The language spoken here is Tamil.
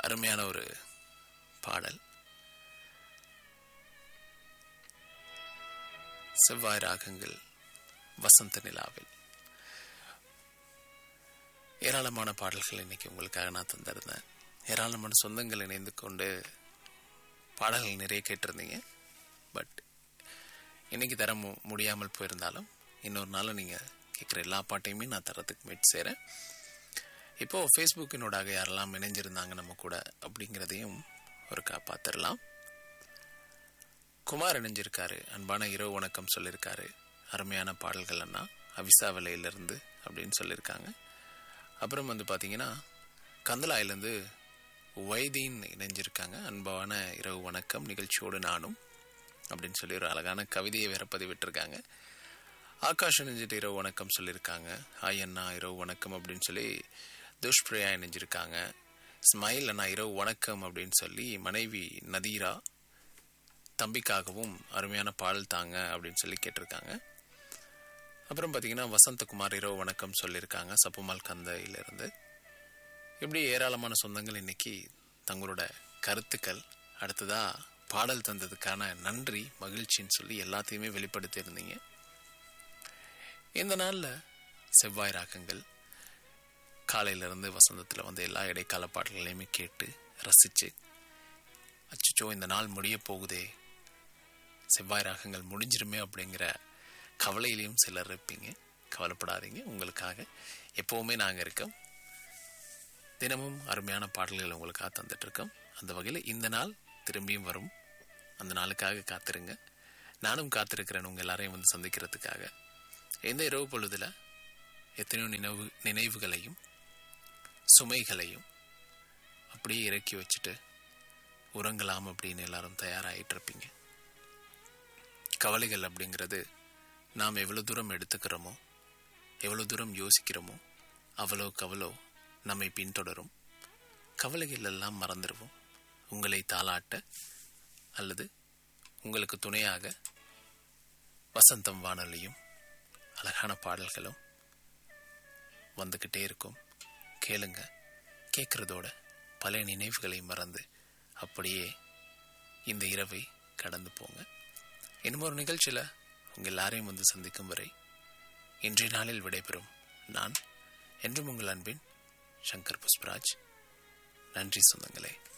அருமையான ஒரு பாடல் செவ்வாய் ராகங்கள் வசந்த நிலாவில் ஏராளமான பாடல்கள் இன்னைக்கு உங்களுக்காக நான் தந்திருந்தேன் ஏராளமான சொந்தங்கள் இணைந்து கொண்டு பாடல்கள் நிறைய கேட்டிருந்தீங்க பட் இன்னைக்கு தர மு- முடியாமல் போயிருந்தாலும் இன்னொரு நாள் நீங்கள் கேட்குற எல்லா பாட்டையுமே நான் தரத்துக்கு முயற்சி செய்கிறேன் இப்போ ஃபேஸ்புக்கினோடாக யாரெல்லாம் இணைஞ்சிருந்தாங்க நம்ம கூட அப்படிங்கிறதையும் ஒரு பார்த்துடலாம் குமார் இணைஞ்சிருக்காரு அன்பான இரவு வணக்கம் சொல்லியிருக்காரு அருமையான பாடல்கள் அண்ணா அவிசா விலையிலிருந்து அப்படின்னு சொல்லியிருக்காங்க அப்புறம் வந்து பார்த்தீங்கன்னா கந்தலாயிலேருந்து வைதீன் இணைஞ்சிருக்காங்க அன்பான இரவு வணக்கம் நிகழ்ச்சியோடு நானும் அப்படின்னு சொல்லி ஒரு அழகான கவிதையை வேற பதிவிட்டிருக்காங்க ஆகாஷ் இணைஞ்சிட்டு இரவு வணக்கம் சொல்லியிருக்காங்க ஹாய் அண்ணா இரவு வணக்கம் அப்படின்னு சொல்லி துஷ்பிரியா இணைஞ்சிருக்காங்க ஸ்மைல் அண்ணா இரவு வணக்கம் அப்படின்னு சொல்லி மனைவி நதீரா தம்பிக்காகவும் அருமையான பாடல் தாங்க அப்படின்னு சொல்லி கேட்டிருக்காங்க அப்புறம் பார்த்தீங்கன்னா வசந்தகுமார் இரவு வணக்கம் சொல்லியிருக்காங்க சப்புமால் கந்தையிலிருந்து இப்படி ஏராளமான சொந்தங்கள் இன்னைக்கு தங்களோட கருத்துக்கள் அடுத்ததா பாடல் தந்ததுக்கான நன்றி மகிழ்ச்சின்னு சொல்லி எல்லாத்தையுமே வெளிப்படுத்தி இருந்தீங்க இந்த நாளில் செவ்வாய் ராகங்கள் காலையிலேருந்து வசந்தத்தில் வந்து எல்லா இடைக்கால பாடல்களையுமே கேட்டு ரசித்து அச்சச்சோ இந்த நாள் முடிய போகுதே செவ்வாய் ராகங்கள் முடிஞ்சிருமே அப்படிங்கிற கவலையிலையும் சிலர் இருப்பீங்க கவலைப்படாதீங்க உங்களுக்காக எப்போவுமே நாங்கள் இருக்கோம் தினமும் அருமையான பாடல்கள் உங்களுக்காக தந்துட்டு இருக்கோம் அந்த வகையில் இந்த நாள் திரும்பியும் வரும் அந்த நாளுக்காக காத்திருங்க நானும் காத்திருக்கிறேன் உங்கள் எல்லாரையும் வந்து சந்திக்கிறதுக்காக இந்த இரவு பொழுதுல எத்தனையோ நினைவு நினைவுகளையும் சுமைகளையும் அப்படியே இறக்கி வச்சுட்டு உறங்கலாம் அப்படின்னு எல்லாரும் தயாராகிட்டு இருப்பீங்க கவலைகள் அப்படிங்கிறது நாம் எவ்வளோ தூரம் எடுத்துக்கிறோமோ எவ்வளோ தூரம் யோசிக்கிறோமோ அவ்வளோக்கு அவ்வளோ நம்மை பின்தொடரும் கவலைகள் எல்லாம் மறந்துடுவோம் உங்களை தாளாட்ட அல்லது உங்களுக்கு துணையாக வசந்தம் வானொலியும் அழகான பாடல்களும் வந்துக்கிட்டே இருக்கும் கேளுங்க கேட்குறதோட பல நினைவுகளை மறந்து அப்படியே இந்த இரவை கடந்து போங்க இன்னும் ஒரு நிகழ்ச்சியில் உங்கள் எல்லாரையும் வந்து சந்திக்கும் வரை இன்றைய நாளில் விடைபெறும் நான் என்றும் உங்கள் அன்பின் சங்கர் புஷ்பராஜ் நன்றி சொந்தங்களே